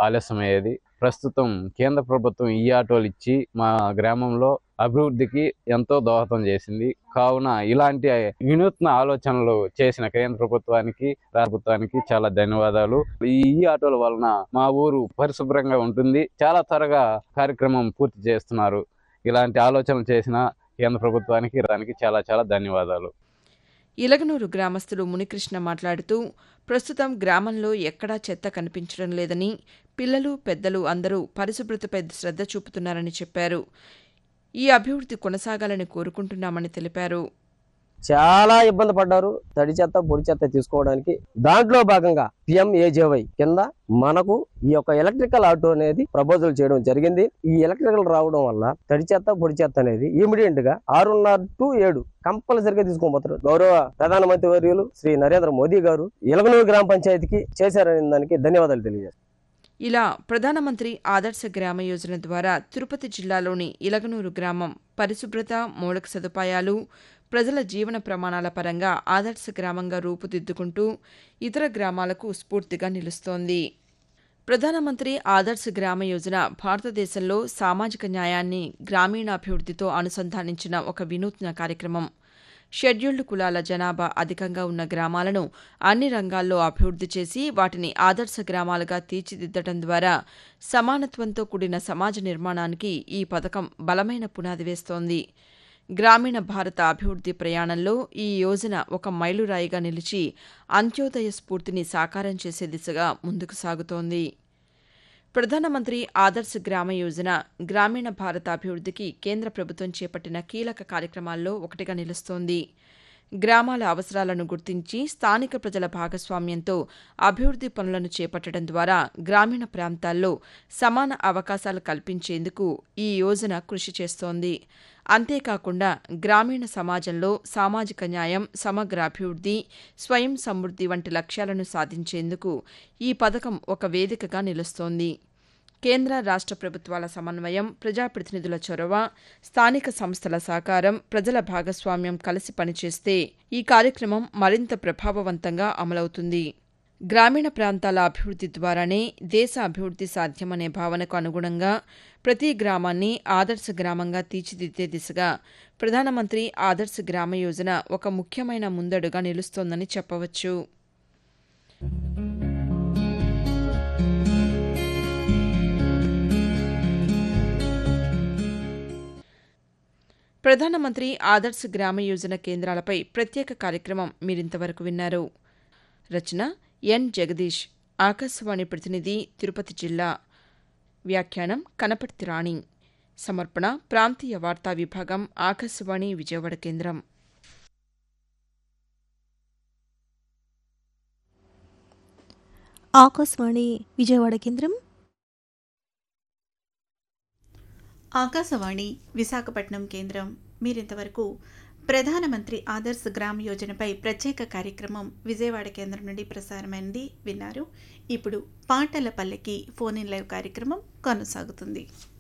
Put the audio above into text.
ఆలస్యమయ్యేది ప్రస్తుతం కేంద్ర ప్రభుత్వం ఈ ఆటోలు ఇచ్చి మా గ్రామంలో అభివృద్ధికి ఎంతో దోహదం చేసింది కావున ఇలాంటి వినూత్న ఆలోచనలు చేసిన కేంద్ర ప్రభుత్వానికి రాష్ట్ర ప్రభుత్వానికి చాలా ధన్యవాదాలు ఈ ఈ ఆటోల వలన మా ఊరు పరిశుభ్రంగా ఉంటుంది చాలా త్వరగా కార్యక్రమం పూర్తి చేస్తున్నారు ఇలాంటి ఆలోచనలు చేసిన కేంద్ర ప్రభుత్వానికి దానికి చాలా చాలా ధన్యవాదాలు ఇలగనూరు గ్రామస్తులు మునికృష్ణ మాట్లాడుతూ ప్రస్తుతం గ్రామంలో ఎక్కడా చెత్త కనిపించడం లేదని పిల్లలు పెద్దలు అందరూ పరిశుభ్రతపై శ్రద్ధ చూపుతున్నారని చెప్పారు ఈ అభివృద్ధి కొనసాగాలని కోరుకుంటున్నామని తెలిపారు చాలా ఇబ్బంది పడ్డారు తడి చెత్త పొడి చెత్త తీసుకోవడానికి దాంట్లో భాగంగా పిఎంఏజేవై కింద మనకు ఈ యొక్క ఎలక్ట్రికల్ ఆటో అనేది ప్రపోజల్ చేయడం జరిగింది ఈ ఎలక్ట్రికల్ రావడం వల్ల తడి చెత్త పొడి చెత్త అనేది ఇమీడియట్ గా ఆరున్నర టు ఏడు కంపల్సరిగా తీసుకోబోతారు గౌరవ ప్రధానమంత్రి వర్యులు శ్రీ నరేంద్ర మోదీ గారు ఇలగనూరు గ్రామ పంచాయతీకి చేశారనే దానికి ధన్యవాదాలు తెలియజేస్తారు ఇలా ప్రధానమంత్రి ఆదర్శ గ్రామ యోజన ద్వారా తిరుపతి జిల్లాలోని ఇలగనూరు గ్రామం పరిశుభ్రత మౌలిక సదుపాయాలు ప్రజల జీవన ప్రమాణాల పరంగా ఆదర్శ గ్రామంగా రూపుదిద్దుకుంటూ ఇతర గ్రామాలకు స్ఫూర్తిగా నిలుస్తోంది ప్రధానమంత్రి ఆదర్శ గ్రామ యోజన భారతదేశంలో సామాజిక న్యాయాన్ని గ్రామీణాభివృద్ధితో అనుసంధానించిన ఒక వినూత్న కార్యక్రమం షెడ్యూల్డ్ కులాల జనాభా అధికంగా ఉన్న గ్రామాలను అన్ని రంగాల్లో అభివృద్ధి చేసి వాటిని ఆదర్శ గ్రామాలుగా తీర్చిదిద్దడం ద్వారా సమానత్వంతో కూడిన సమాజ నిర్మాణానికి ఈ పథకం బలమైన పునాది వేస్తోంది గ్రామీణ భారత అభివృద్ధి ప్రయాణంలో ఈ యోజన ఒక మైలురాయిగా నిలిచి అంత్యోదయ స్ఫూర్తిని సాకారం చేసే దిశగా ముందుకు సాగుతోంది ప్రధానమంత్రి ఆదర్శ్ గ్రామ యోజన గ్రామీణ భారత అభివృద్ధికి కేంద్ర ప్రభుత్వం చేపట్టిన కీలక కార్యక్రమాల్లో ఒకటిగా నిలుస్తోంది గ్రామాల అవసరాలను గుర్తించి స్థానిక ప్రజల భాగస్వామ్యంతో అభివృద్ధి పనులను చేపట్టడం ద్వారా గ్రామీణ ప్రాంతాల్లో సమాన అవకాశాలు కల్పించేందుకు ఈ యోజన కృషి చేస్తోంది అంతేకాకుండా గ్రామీణ సమాజంలో సామాజిక న్యాయం సమగ్ర అభివృద్ధి స్వయం సమృద్ధి వంటి లక్ష్యాలను సాధించేందుకు ఈ పథకం ఒక వేదికగా నిలుస్తోంది కేంద్ర రాష్ట్ర ప్రభుత్వాల సమన్వయం ప్రజాప్రతినిధుల చొరవ స్థానిక సంస్థల సహకారం ప్రజల భాగస్వామ్యం కలిసి పనిచేస్తే ఈ కార్యక్రమం మరింత ప్రభావవంతంగా అమలవుతుంది గ్రామీణ ప్రాంతాల అభివృద్ధి ద్వారానే దేశ అభివృద్ధి సాధ్యమనే భావనకు అనుగుణంగా ప్రతి గ్రామాన్ని ఆదర్శ గ్రామంగా తీర్చిదిద్దే దిశగా ప్రధానమంత్రి ఆదర్శ గ్రామ యోజన ఒక ముఖ్యమైన ముందడుగా నిలుస్తోందని చెప్పవచ్చు ప్రధానమంత్రి ఆదర్శ్ గ్రామ యోజన కేంద్రాలపై ప్రత్యేక కార్యక్రమం మీరింతవరకు విన్నారు రచన ఎన్ జగదీష్ ఆకాశవాణి ప్రతినిధి తిరుపతి జిల్లా వ్యాఖ్యానం కనపర్తి రాణి సమర్పణ ప్రాంతీయ వార్తా విభాగం ఆకాశవాణి విజయవాడ కేంద్రం ఆకాశవాణి విజయవాడ కేంద్రం ఆకాశవాణి విశాఖపట్నం కేంద్రం మీరింతవరకు ప్రధానమంత్రి ఆదర్శ్ గ్రామ్ యోజనపై ప్రత్యేక కార్యక్రమం విజయవాడ కేంద్రం నుండి ప్రసారమైంది విన్నారు ఇప్పుడు పాటల పల్లెకి ఫోన్ ఇన్ లైవ్ కార్యక్రమం కొనసాగుతుంది